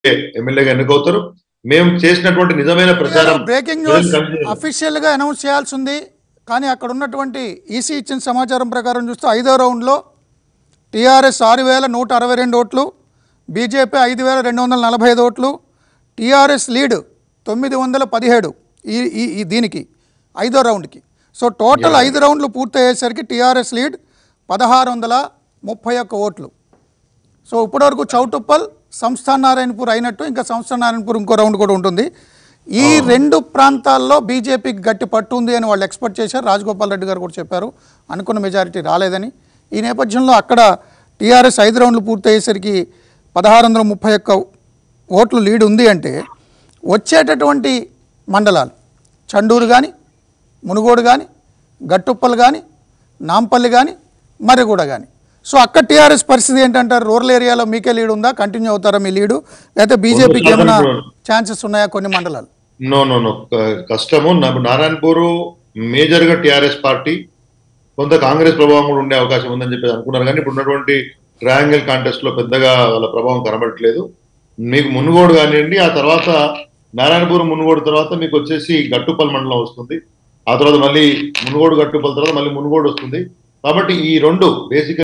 ఎమ్మెల్యేగా ఎన్నుకవుతారు మేము చేసినటువంటి నిజమైన ప్రచారం బ్రేకింగ్ న్యూస్ ప్రజలకు అందజేయాలి. అఫీషియల్ గా అనౌన్స్ చేయాల్సి ఉంది కానీ అక్కడ ఉన్నటువంటి ఈసీ ఇచ్చిన సమాచారం ప్రకారం చూస్తే ఐదో రౌండ్లో టీఆర్ఎస్ ఆరు వేల నూట అరవై రెండు ఓట్లు బీజేపీ ఐదు వేల రెండు వందల నలభై ఐదు ఓట్లు టీఆర్ఎస్ లీడ్ తొమ్మిది వందల పదిహేడు ఈ ఈ ఈ దీనికి ఐదో రౌండ్కి సో టోటల్ ఐదు రౌండ్లు పూర్తయ్యేసరికి టీఆర్ఎస్ లీడ్ పదహారు వందల ముప్పై ఒక్క ఓట్లు సో ఇప్పటివరకు చౌటుప్పల్ సంస్థాన్ నారాయణపూర్ అయినట్టు ఇంకా సంస్థాన్ నారాయణపూర్ ఇంకో రౌండ్ కూడా ఉంటుంది ఈ రెండు ప్రాంతాల్లో బీజేపీకి గట్టి పట్టు ఉంది అని వాళ్ళు ఎక్స్పెక్ట్ చేశారు రాజగోపాల్ రెడ్డి గారు కూడా చెప్పారు అనుకున్న మెజారిటీ రాలేదని ఈ నేపథ్యంలో అక్కడ టీఆర్ఎస్ ఐదు రౌండ్లు పూర్తయ్యేసరికి పదహారు వందల ముప్పై ఒక్క ఓట్లు లీడ్ ఉంది అంటే వచ్చేటటువంటి మండలాలు చండూరు కానీ మునుగోడు కానీ గట్టుప్పల్ కానీ నాంపల్లి కానీ మర్రిగూడ కానీ సో అక్కడ టీఆర్ఎస్ పరిస్థితి ఏంటంటారు రూరల్ ఏరియాలో మీకే లీడ్ ఉందా కంటిన్యూ అవుతారా మీ లీడు లేకపోతే బీజేపీకి ఏమైనా ఛాన్సెస్ ఉన్నాయా కొన్ని మండలాలు నో నో నో క- కష్టము నా- నారాయణపూర్ మేజర్ గా టిఆర్ఎస్ పార్టీ కొంత కాంగ్రెస్ ప్రభావం కూడా ఉండే అవకాశం ఉందని చెప్పి అనుకున్నారు కానీ ఇప్పుడు ఉన్నటువంటి ట్రయాంగిల్ కాంటెస్ట్ లో పెద్దగా వాళ్ళ ప్రభావం కనబడట్లేదు మీకు మునుగోడు కానివ్వండి ఆ తర్వాత నారాయణపూర్ మునుగోడు తర్వాత మీకు వచ్చేసి గట్టుపల్ మండలం వస్తుంది ఆ తర్వాత మళ్ళీ మునుగోడు గట్టుపల్ తర్వాత మళ్ళీ మునుగోడు వస్తుంది కాబట్టి ఈ రెండు బేసిక్